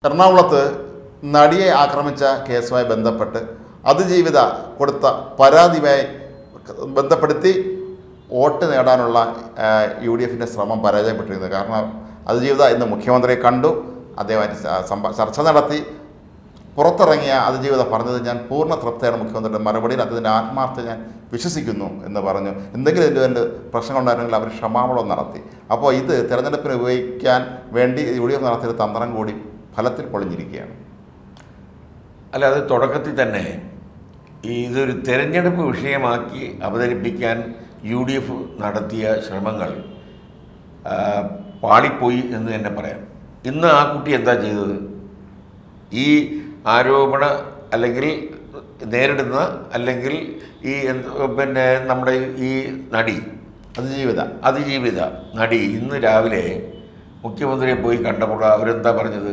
എറണാകുളത്ത് നടിയെ ആക്രമിച്ച കേസുമായി ബന്ധപ്പെട്ട് അതിജീവിത കൊടുത്ത പരാതിയുമായി ബന്ധപ്പെടുത്തി വോട്ട് നേടാനുള്ള യു ഡി എഫിൻ്റെ ശ്രമം പരാജയപ്പെട്ടിരുന്നത് കാരണം അതിജീവിത ഇന്ന് മുഖ്യമന്ത്രിയെ കണ്ടു അദ്ദേഹമായിട്ട് സ- സംഭ- ചർച്ച നടത്തി പുറത്തിറങ്ങിയ അതിജീവിത പറഞ്ഞത് ഞാൻ പൂർണ്ണ തൃപ്തിയാണ് മുഖ്യമന്ത്രിയുടെ മറുപടിയിൽ അദ്ദേഹത്തിൻ്റെ ആത്മാർത്ഥത ഞാൻ വിശ്വസിക്കുന്നു എന്ന് പറഞ്ഞു എന്തെങ്കിലും ഇതിൻ്റെ പേരിൽ പ്രശ്നങ്ങളുണ്ടായിരുന്നെങ്കിൽ അവർ ക്ഷമാപണം നടത്തി അപ്പോൾ ഇത് തിരഞ്ഞെടുപ്പിന് ഉപയോഗിക്കാൻ വേണ്ടി യു ഡി എഫ് നടത്തിയ ഒരു തന്ത്രം കൂടി ഫലത്തിൽ പൊളിഞ്ഞിരിക്കുകയാണ് അല്ല അത് തുടക്കത്തിൽ തന്നെ ഈ ഇതൊരു തെരഞ്ഞെടുപ്പ് വിഷയമാക്കി അവതരിപ്പിക്കാൻ യു ഡി എഫ് നടത്തിയ ശ്രമങ്ങൾ ആ, പാളിപ്പോയി എന്ന് തന്നെ പറയാം ഇന്ന് ആ കുട്ടി എന്താ ചെയ്തത് ഈ ആരോപണ അല്ലെങ്കിൽ നേരിടുന്ന അല്ലെങ്കിൽ ഈ എന്ത് പിന്നെ നമ്മുടെ ഈ നടി അതിജീവിത അതിജീവിത നടി ഇന്ന് രാവിലെ മുഖ്യമന്ത്രിയെ പോയി കണ്ടപ്പോൾ അവരെന്താ പറഞ്ഞത്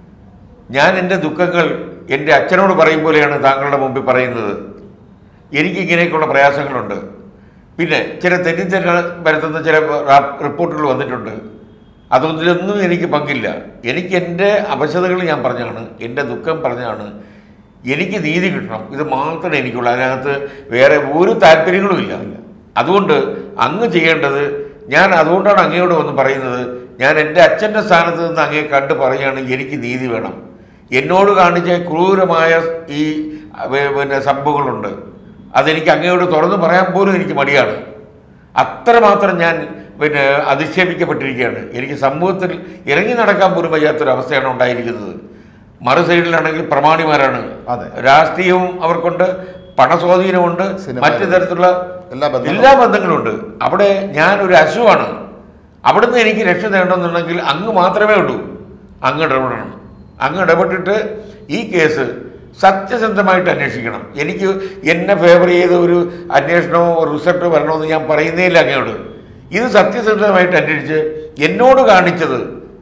ഞാൻ എൻ്റെ ദുഃഖങ്ങൾ എൻ്റെ അച്ഛനോട് പറയും പോലെയാണ് താങ്കളുടെ മുമ്പിൽ പറയുന്നത് എനിക്ക് ഇങ്ങനെയൊക്കെയുള്ള പ്രയാസങ്ങളുണ്ട് പിന്നെ ചില തെറ്റിദ്ധര വരുത്തുന്ന ചില റാ- റിപ്പോർട്ടുകൾ വന്നിട്ടുണ്ട് അതൊന്നിലൊന്നും എനിക്ക് പങ്കില്ല എനിക്ക് എൻ്റെ അവശതകൾ ഞാൻ പറഞ്ഞാണ് എൻ്റെ ദുഃഖം പറഞ്ഞാണ് എനിക്ക് നീതി കിട്ടണം ഇത് മാത്രമേ എനിക്കുള്ളൂ അതിനകത്ത് വേറെ ഒരു താല്പര്യങ്ങളും ഇല്ല അതുകൊണ്ട് അങ്ങ് ചെയ്യേണ്ടത് ഞാൻ അതുകൊണ്ടാണ് അങ്ങയോട് വന്ന് പറയുന്നത് ഞാൻ എൻ്റെ അച്ഛൻ്റെ സ്ഥാനത്ത് നിന്ന് അങ്ങയെ കണ്ട് പറയുകയാണ് എനിക്ക് നീതി വേണം എന്നോട് കാണിച്ച ക്രൂരമായ ഈ വേ- പിന്നെ സംഭവങ്ങളുണ്ട് അതെനിക്ക് അങ്ങയോട് തുറന്നു പറയാൻ പോലും എനിക്ക് മടിയാണ് അത്രമാത്രം ഞാൻ പിന്നെ അധിക്ഷേപിക്കപ്പെട്ടിരിക്കുകയാണ് എനിക്ക് സമൂഹത്തിൽ ഇറങ്ങി നടക്കാൻ പോലും വയ്യാത്തൊരവസ്ഥയാണ് ഉണ്ടായിരിക്കുന്നത് മറു സൈഡിലാണെങ്കിൽ പ്രമാണിമാരാണ് അതെ. രാഷ്ട്രീയവും അവർക്കുണ്ട് പണസ്വാധീനമുണ്ട് സിനിമ- മറ്റു തരത്തിലുള്ള എല്ലാ ബന്ധങ്ങളും. എല്ലാ ബന്ധങ്ങളുണ്ട് അവിടെ ഞാൻ ഒരു അശുവാണ് അവിടുന്ന് എനിക്ക് രക്ഷ നേടണമെന്നുണ്ടെങ്കിൽ അങ്ങ് മാത്രമേ ഉള്ളൂ അങ്ങ് ഇടപെടണം അങ്ങ് ഇടപെട്ടിട്ട് ഈ കേസ് സത്യസന്ധമായിട്ട് അന്വേഷിക്കണം എനിക്ക് എന്നെ ഫേവർ ചെയ്ത ഒരു അന്വേഷണമോ റിസൾട്ടോ വരണമെന്ന് ഞാൻ പറയുന്നേയില്ല അങ്ങയോട് ഇത് സത്യസന്ധമായിട്ട് അന്വേഷിച്ച് എന്നോട് കാണിച്ചത്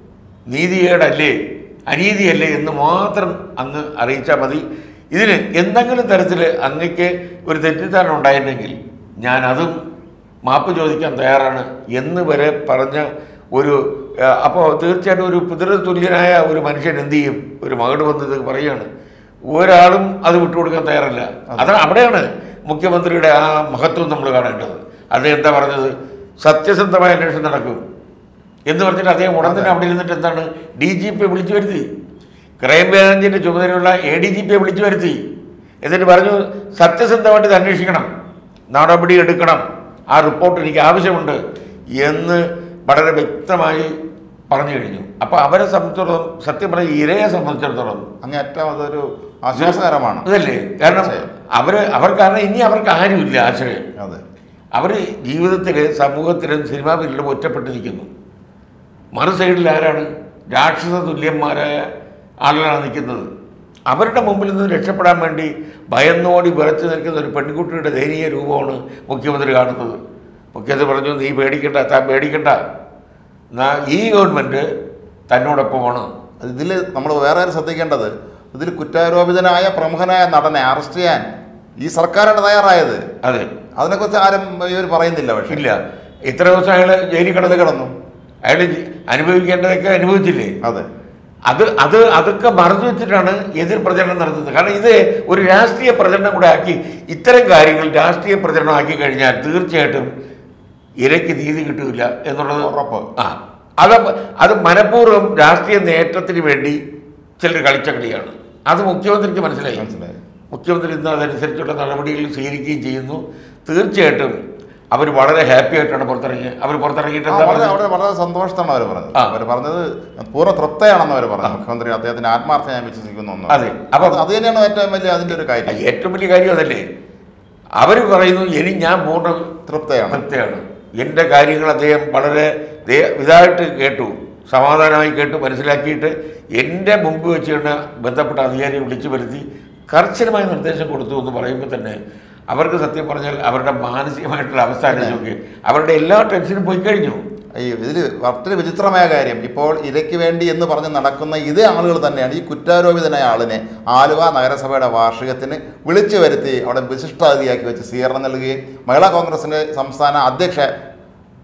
നീതികേടല്ലേ അനീതിയല്ലേ എന്ന് മാത്രം അങ്ങ് അറിയിച്ചാൽ മതി ഇതിന് എന്തെങ്കിലും തരത്തിൽ അങ്ങക്ക് ഒരു തെറ്റിദ്ധാരണ ഉണ്ടായിട്ടുണ്ടെങ്കിൽ ഞാൻ അതും മാപ്പ് ചോദിക്കാൻ തയ്യാറാണ് എന്ന് വരെ പറഞ്ഞ ഒരു അപ്പോൾ തീർച്ചയായിട്ടും ഒരു പിതൃതുല്യനായ ഒരു മനുഷ്യൻ എന്ത് ചെയ്യും ഒരു മകട് വന്ന് ഇത് പറയുകയാണ് ഒരാളും അത് വിട്ടുകൊടുക്കാൻ തയ്യാറല്ല അതാണ് അവിടെയാണ് മുഖ്യമന്ത്രിയുടെ ആ മഹത്വം നമ്മൾ കാണേണ്ടത് അദ്ദേഹം എന്താ പറഞ്ഞത് സത്യസന്ധമായ അന്വേഷണം നടക്കും എന്ന് പറഞ്ഞിട്ട് അദ്ദേഹം ഉടൻ തന്നെ അവിടെ ഇരുന്നിട്ട് എന്താണ് ഡി ജി പിയെ വിളിച്ചു വരുത്തി ക്രൈംബ്രാഞ്ചിന്റെ ചുമതലയുള്ള എ ഡി ജി പിയെ വിളിച്ചു വരുത്തി എന്നിട്ട് പറഞ്ഞു സത്യസന്ധമായിട്ട് ഇത് അന്വേഷിക്കണം നടപടി എടുക്കണം ആ റിപ്പോർട്ട് എനിക്ക് ആവശ്യമുണ്ട് എന്ന് വളരെ വ്യക്തമായി പറഞ്ഞു കഴിഞ്ഞു അപ്പോൾ അവരെ സംബന്ധിച്ചിടത്തോളം സത്യം പറഞ്ഞ ഇരയെ സംബന്ധിച്ചിടത്തോളം അങ്ങേറ്റം അതൊരു ആശ്വാസകരമാണ് അതല്ലേ കാരണം തീർച്ചയായും. അവർ അവർ കാരണം ഇനി അവർക്ക് ആരുമില്ല ആശ്രയം അതെ അവർ ജീവിതത്തിൽ സമൂഹത്തിലും സിനിമാ ഫീൽഡിലും ഒറ്റപ്പെട്ട് നിൽക്കുന്നു മറു സൈഡിൽ ആരാണ് രാക്ഷസ തുല്യന്മാരായ ആളുകളാണ് നിൽക്കുന്നത് അവരുടെ മുമ്പിൽ നിന്ന് രക്ഷപ്പെടാൻ വേണ്ടി ഭയന്നോടി വിറച്ചു നിൽക്കുന്ന ഒരു പെൺകുട്ടിയുടെ ദയനീയ രൂപമാണ് മുഖ്യമന്ത്രി കാണുന്നത് മുഖ്യമന്ത്രി പറഞ്ഞു നീ പേടിക്കണ്ട താൻ പേടിക്കണ്ട എന്നാ ഈ ഗവൺമെൻറ് തന്നോടൊപ്പമാണ് ഇതിൽ നമ്മൾ വേറെ ഒരു ശ്രദ്ധിക്കേണ്ടത് ഇതിൽ കുറ്റാരോപിതനായ പ്രമുഖനായ നടനെ അറസ്റ്റ് ചെയ്യാൻ ഈ സർക്കാരാണ് തയ്യാറായത് അതെ അതിനെക്കുറിച്ച് ആരും ഇവർ പറയുന്നില്ല പക്ഷേ ഇല്ല ഇത്ര ദിവസം അയാൾ ജയിലിൽ കിടന്ന് കിടന്നു അയാൾ ജി- അനുഭവിക്കേണ്ടതൊക്കെ അനുഭവിച്ചില്ലേ അതെ അത് അത് അതൊക്കെ മറന്നു വെച്ചിട്ടാണ് എതിർ പ്രചരണം നടത്തുന്നത് കാരണം ഇത് ഒരു രാഷ്ട്രീയ പ്രചരണം കൂടെ ആക്കി ഇത്തരം കാര്യങ്ങൾ രാഷ്ട്രീയ പ്രചരണം ആക്കി കഴിഞ്ഞാൽ തീർച്ചയായിട്ടും ഇരയ്ക്ക് നീതി കിട്ടില്ല എന്നുള്ളത് ഉറപ്പ്. ആ അത് അത് മനഃപൂർവ്വം രാഷ്ട്രീയ നേട്ടത്തിന് വേണ്ടി ചിലർ കളിച്ച കളിയാണ് അത് മുഖ്യമന്ത്രിക്ക് മനസ്സിലായി മനസ്സിലായി മുഖ്യമന്ത്രി ഇന്ന് അതനുസരിച്ചുള്ള നടപടികൾ സ്വീകരിക്കുകയും ചെയ്യുന്നു തീർച്ചയായിട്ടും അവർ വളരെ ഹാപ്പി ആയിട്ടാണ് പുറത്തിറങ്ങിയത് അവർ പുറത്തിറങ്ങിയിട്ട് ആ, എന്താ വളരെ പറഞ്ഞത്? അവിടെ വളരെ സന്തോഷത്താണ് അവർ പറഞ്ഞത് ആ. അവർ പറഞ്ഞത് പൂർണ്ണ തൃപ്തയാണെന്ന് അവർ പറഞ്ഞു മുഖ്യമന്ത്രി അദ്ദേഹത്തിന്റെ ആത്മാർത്ഥ ഞാൻ വിശ്വസിക്കുന്നു എന്ന്. അതെ. അപ്പൊ- അത് അത് തന്നെയാണ് ഏറ്റവും വലിയ അതിന്റെ ഒരു കാര്യം ഏറ്റവും വലിയ കാര്യം അതല്ലേ അവർ പറയുന്നു ഇനി ഞാൻ പൂർണ്ണ തൃപ്തയാണ് തൃപ്തിയാണ് എൻ്റെ കാര്യങ്ങൾ അദ്ദേഹം വളരെ ദേ- ഇതായിട്ട് കേട്ടു സമാധാനമായി കേട്ടു മനസ്സിലാക്കിയിട്ട് എൻ്റെ മുമ്പ് വെച്ച് തന്നെ ബന്ധപ്പെട്ട അധികാരിയെ വിളിച്ചു വരുത്തി കർശനമായ നിർദ്ദേശം കൊടുത്തു എന്ന് പറയുമ്പോൾ തന്നെ അവർക്ക് സത്യം പറഞ്ഞാൽ അവരുടെ മാനസികമായിട്ടുള്ള അവസ്ഥ ആലോചിച്ച് നോക്കി അവരുടെ എല്ലാ ടെൻഷനും പോയി കഴിഞ്ഞു ഈ ഇതിൽ വളരെ വിചിത്രമായ കാര്യം ഇപ്പോൾ ഇരയ്ക്ക് വേണ്ടി എന്ന് പറഞ്ഞ് നടക്കുന്ന ഇതേ ആളുകൾ തന്നെയാണ് ഈ കുറ്റാരോപിതനായ ആളിനെ ആലുവ നഗരസഭയുടെ വാർഷികത്തിന് വിളിച്ചു വരുത്തി അവിടെ വിശിഷ്ടാതിഥിയാക്കി വെച്ച് സ്വീകരണം നൽകുകയും മഹിളാ കോൺഗ്രസിൻ്റെ സംസ്ഥാന അധ്യക്ഷ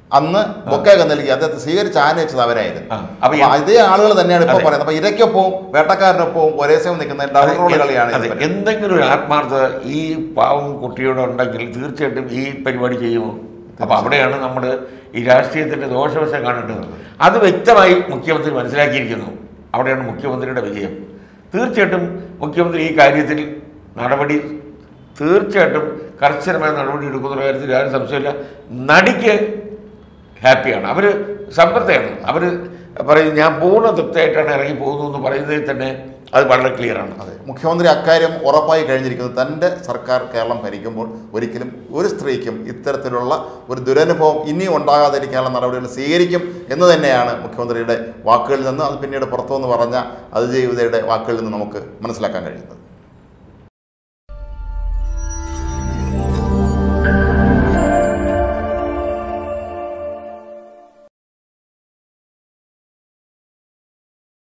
അന്ന് ബൊക്കെയൊക്കെ നൽകി അദ്ദേഹത്തെ സ്വീകരിച്ച് ആനയിച്ചത് അവരായിരുന്നു ആ, അപ്പൊ അപ്പൊ ഇതേ ആളുകൾ തന്നെയാണ് ഇപ്പോൾ അതെ. പറയുന്നത് അപ്പൊ ഇരയ്ക്കൊപ്പവും വേട്ടക്കാരനൊപ്പവും ഒരേ സമയം നിൽക്കുന്ന ഡബിൾ റോൾ കളിയാണ് അതെ, ഇത് പറയുന്നത്. എന്തെങ്കിലും ഒരു ആത്മാർത്ഥത ഈ പാവം കുട്ടിയോട് ഉണ്ടെങ്കിൽ തീർച്ചയായിട്ടും ഈ പരിപാടി ചെയ്യുമോ അപ്പൊ അവിടെയാണ് നമ്മൾ ഈ രാഷ്ട്രീയത്തിന്റെ ദോഷവശം കാണേണ്ടത് അത് വ്യക്തമായി മുഖ്യമന്ത്രി മനസ്സിലാക്കിയിരിക്കുന്നു അവിടെയാണ് മുഖ്യമന്ത്രിയുടെ വിജയം തീർച്ചയായിട്ടും മുഖ്യമന്ത്രി ഈ കാര്യത്തിൽ നടപടി തീർച്ചയായിട്ടും കർശനമായ നടപടി എടുക്കുന്ന കാര്യത്തിൽ ആരും സംശയമില്ല നടിക്ക് ഹാപ്പിയാണ് അവർ സംതൃപ്തയാണ് അവർ പറയും ഞാൻ പൂർണ്ണ തൃപ്തിയായിട്ടാണ് ഇറങ്ങി പോകുന്നു എന്ന് പറയുന്നതിൽ തന്നെ അത് വളരെ ക്ലിയറാണ് അതെ മുഖ്യമന്ത്രി അക്കാര്യം ഉറപ്പായി കഴിഞ്ഞിരിക്കുന്നു തൻ്റെ സർക്കാർ കേരളം ഭരിക്കുമ്പോൾ ഒരിക്കലും ഒരു സ്ത്രീക്കും ഇത്തരത്തിലുള്ള ഒരു ദുരനുഭവം ഇനിയും ഉണ്ടാകാതിരിക്കാനുള്ള നടപടികൾ സ്വീകരിക്കും എന്ന് തന്നെയാണ് മുഖ്യമന്ത്രിയുടെ വാക്കുകളിൽ നിന്ന് അത് പിന്നീട് പുറത്തുനിന്ന് പറഞ്ഞ അതിജീവിതയുടെ വാക്കുകളിൽ നിന്ന് നമുക്ക് മനസ്സിലാക്കാൻ കഴിയുന്നത്